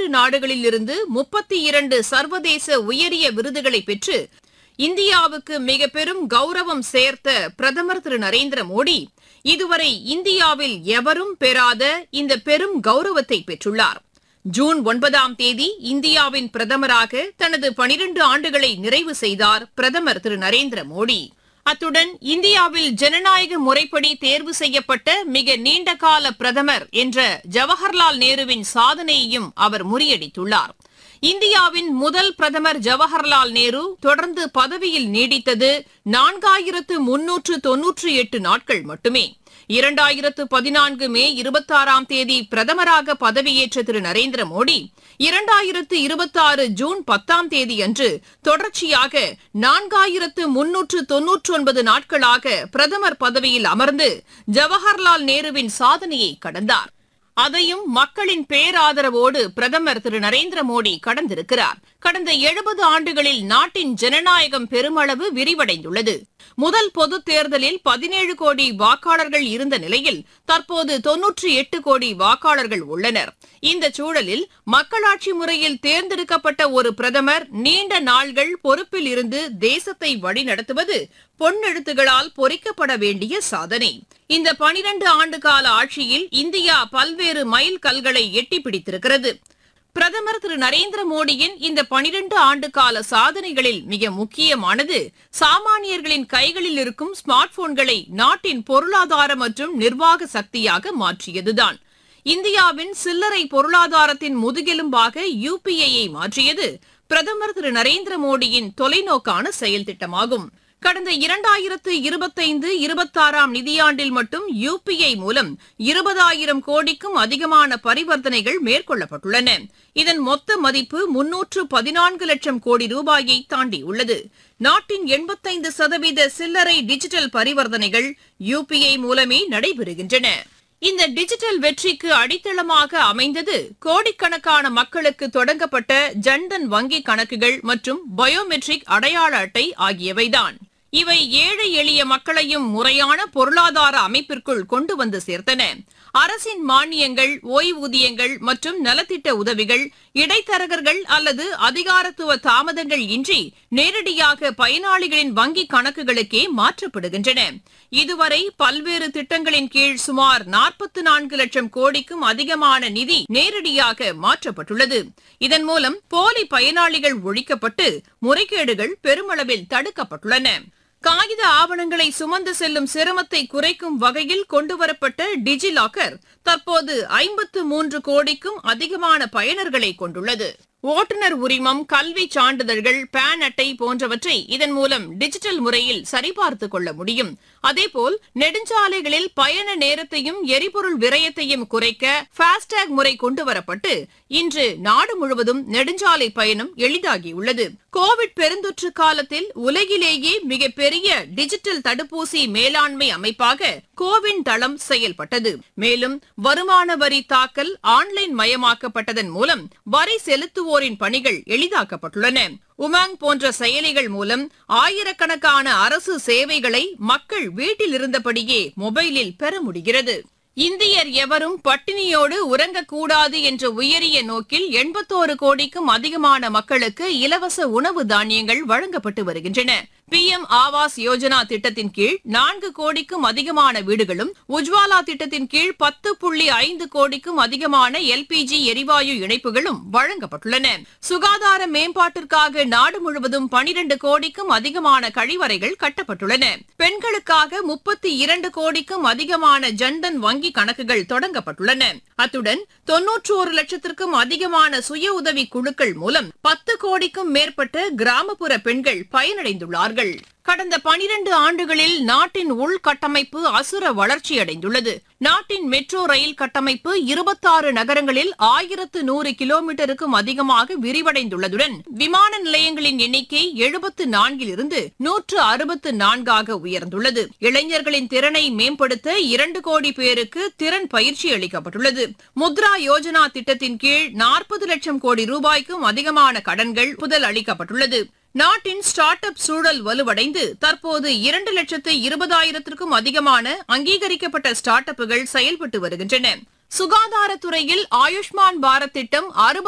நாடுகளில் இருந்து முப்பத்தி இரண்டு சர்வதேச உயரிய விருதுகளை பெற்று இந்தியாவுக்கு மிக பெரும் கௌரவம் சேர்த்த பிரதமர் திரு நரேந்திர மோடி இதுவரை இந்தியாவில் எவரும் பெறாத இந்த பெரும் கௌரவத்தை பெற்றுள்ளார் ஜூன் ஒன்பதாம் தேதி இந்தியாவின் பிரதமராக தனது பனிரண்டு ஆண்டுகளை நிறைவு செய்தார் பிரதமர் திரு நரேந்திர மோடி அத்துடன் இந்தியாவில் ஜனநாயக முறைப்படி தேர்வு செய்யப்பட்ட மிக நீண்டகால பிரதமர் என்ற ஜவஹர்லால் நேருவின் சாதனையையும் அவர் முறியடித்துள்ளார் இந்தியாவின் முதல் பிரதமர் ஜவஹர்லால் நேரு தொடர்ந்து பதவியில் நீடித்தது நான்காயிரத்து முன்னூற்று தொன்னூற்று எட்டு நாட்கள் மட்டுமே இரண்டாயிரத்து பதினான்கு மே இருபத்தாறாம் தேதி பிரதமராக பதவியேற்ற திரு நரேந்திர மோடி இரண்டாயிரத்து இருபத்தாறு ஜூன் பத்தாம் தேதி அன்று தொடர்ச்சியாக நான்காயிரத்து முன்னூற்று தொன்னூற்று ஒன்பது நாட்களாக பிரதமர் பதவியில் அமர்ந்து ஜவஹர்லால் நேருவின் சாதனையை கடந்தார் அதையும் மக்களின் பேராதரவோடு பிரதமர் திரு நரேந்திர மோடி கடந்திருக்கிறார் கடந்த எழுபது ஆண்டுகளில் நாட்டின் ஜனநாயகம் பெருமளவு விரிவடைந்துள்ளது முதல் பொதுத் தேர்தலில் பதினேழு கோடி வாக்காளர்கள் இருந்த நிலையில் தற்போது தொன்னூற்றி எட்டு கோடி வாக்காளர்கள் உள்ளனர் இந்த சூழலில் மக்களாட்சி முறையில் தேர்ந்தெடுக்கப்பட்ட ஒரு பிரதமர் நீண்ட நாள்கள் பொறுப்பில் இருந்து தேசத்தை வழிநடத்துவது பொன்னெழுத்துகளால் பொறிக்கப்பட வேண்டிய சாதனை இந்த பனிரண்டு ஆண்டு கால ஆட்சியில் இந்தியா பல்வேறு மைல் கல்களை எட்டி பிடித்திருக்கிறது பிரதமர் திரு நரேந்திர மோடியின் இந்த பனிரண்டு ஆண்டு கால சாதனைகளில் மிக முக்கியமானது சாமானியர்களின் கைகளில் இருக்கும் ஸ்மார்ட் போன்களை நாட்டின் பொருளாதார மற்றும் நிர்வாக சக்தியாக மாற்றியதுதான் இந்தியாவின் சில்லறை பொருளாதாரத்தின் முதுகெலும்பாக யுபிஐயை மாற்றியது பிரதமர் திரு நரேந்திர மோடியின் தொலைநோக்கான செயல் திட்டமாகும் கடந்த இரண்டாயிரத்து இருபத்தைந்து இருபத்தாறாம் நிதியாண்டில் மட்டும் யுபிஐ மூலம் இருபதாயிரம் கோடிக்கும் அதிகமான பரிவர்த்தனைகள் மேற்கொள்ளப்பட்டுள்ளன இதன் மொத்த மதிப்பு முன்னூற்று பதினான்கு லட்சம் கோடி ரூபாயை தாண்டியுள்ளது நாட்டின் எண்பத்தைந்து சதவீத சில்லறை டிஜிட்டல் பரிவர்த்தனைகள் யுபிஐ மூலமே நடைபெறுகின்றன இந்த டிஜிட்டல் வெற்றிக்கு அடித்தளமாக அமைந்தது கோடிக்கணக்கான மக்களுக்கு தொடங்கப்பட்ட ஜன்தன் வங்கி கணக்குகள் மற்றும் பயோமெட்ரிக் அடையாள அட்டை ஆகியவைதான் இவை ஏழை எளிய மக்களையும் முறையான பொருளாதார அமைப்பிற்குள் கொண்டு வந்து சேர்த்தன அரசின் மானியங்கள் ஓய்வூதியங்கள் மற்றும் நலத்திட்ட உதவிகள் இடைத்தரகர்கள் அல்லது அதிகாரத்துவ தாமதங்கள் இன்றி நேரடியாக பயனாளிகளின் வங்கி கணக்குகளுக்கே மாற்றப்படுகின்றன இதுவரை பல்வேறு திட்டங்களின் கீழ் சுமார் நாற்பத்தி நான்கு லட்சம் கோடிக்கும் அதிகமான நிதி நேரடியாக மாற்றப்பட்டுள்ளது இதன் மூலம் போலி பயனாளிகள் ஒழிக்கப்பட்டு முறைகேடுகள் பெருமளவில் தடுக்கப்பட்டுள்ளன காகித ஆவணங்களை சுமந்து செல்லும் சிரமத்தை குறைக்கும் வகையில் கொண்டுவரப்பட்ட டிஜிலாக்கர் தற்போது ஐம்பத்து மூன்று கோடிக்கும் அதிகமான பயனர்களை கொண்டுள்ளது ஓட்டுநர் உரிமம் கல்வி சான்றிதழ்கள் பான் அட்டை போன்றவற்றை இதன் மூலம் டிஜிட்டல் முறையில் சரிபார்த்துக் கொள்ள முடியும் அதேபோல் நெடுஞ்சாலைகளில் பயண நேரத்தையும் எரிபொருள் விரயத்தையும் குறைக்க ஃபாஸ்டேக் முறை கொண்டுவரப்பட்டு இன்று நாடு முழுவதும் நெடுஞ்சாலை பயணம் எளிதாகியுள்ளது கோவிட் பெருந்தொற்று காலத்தில் உலகிலேயே மிகப்பெரிய டிஜிட்டல் தடுப்பூசி மேலாண்மை அமைப்பாக கோவின் தளம் செயல்பட்டது மேலும் வருமான வரி தாக்கல் ஆன்லைன் மயமாக்கப்பட்டதன் மூலம் வரி செலுத்துவோரின் பணிகள் எளிதாக்கப்பட்டுள்ளன உமாங் போன்ற செயலிகள் மூலம் ஆயிரக்கணக்கான அரசு சேவைகளை மக்கள் வீட்டில் இருந்தபடியே மொபைலில் பெற முடிகிறது இந்தியர் எவரும் பட்டினியோடு உறங்கக்கூடாது என்ற உயரிய நோக்கில் எண்பத்தோரு கோடிக்கும் அதிகமான மக்களுக்கு இலவச உணவு தானியங்கள் வழங்கப்பட்டு வருகின்றன பி எம் ஆவாஸ் யோஜனா திட்டத்தின் கீழ் நான்கு கோடிக்கும் அதிகமான வீடுகளும் உஜ்வாலா திட்டத்தின் கீழ் பத்து புள்ளி ஐந்து கோடிக்கும் அதிகமான எல்பிஜி எரிவாயு இணைப்புகளும் வழங்கப்பட்டுள்ளன சுகாதார மேம்பாட்டிற்காக நாடு முழுவதும் பனிரண்டு கோடிக்கும் அதிகமான கழிவறைகள் கட்டப்பட்டுள்ளன பெண்களுக்காக முப்பத்தி இரண்டு கோடிக்கும் அதிகமான ஜன்தன் வங்கி கணக்குகள் தொடங்கப்பட்டுள்ளன அத்துடன் தொன்னூற்றோரு லட்சத்திற்கும் அதிகமான சுய உதவி குழுக்கள் மூலம் பத்து கோடிக்கும் மேற்பட்ட கிராமப்புற பெண்கள் பயனடைந்துள்ளார்கள் கடந்த பனிரண்டு ஆண்டுகளில் நாட்டின் உள்கட்டமைப்பு அசுர வளர்ச்சியடைந்துள்ளது நாட்டின் மெட்ரோ ரயில் கட்டமைப்பு இருபத்தாறு நகரங்களில் ஆயிரத்து நூறு கிலோமீட்டருக்கும் அதிகமாக விரிவடைந்துள்ளதுடன் விமான நிலையங்களின் எண்ணிக்கை எழுபத்து நான்கிலிருந்து நூற்று அறுபத்து நான்காக உயர்ந்துள்ளது இளைஞர்களின் திறனை மேம்படுத்த இரண்டு கோடி பேருக்கு திறன் பயிற்சி அளிக்கப்பட்டுள்ளது முத்ரா யோஜனா திட்டத்தின் கீழ் நாற்பது லட்சம் கோடி ரூபாய்க்கும் அதிகமான கடன்கள் புதல் அளிக்கப்பட்டுள்ளது நாட்டின் ஸ்டார்ட் அப் சூழல் வலுவடைந்து தற்போது இரண்டு லட்சத்து இருபதாயிரத்திற்கும் அதிகமான அங்கீகரிக்கப்பட்ட ஸ்டார்ட் அப்புகள் செயல்பட்டு வருகின்றன சுகாதாரத்துறையில் ஆயுஷ்மான் பாரத் திட்டம் அறுபது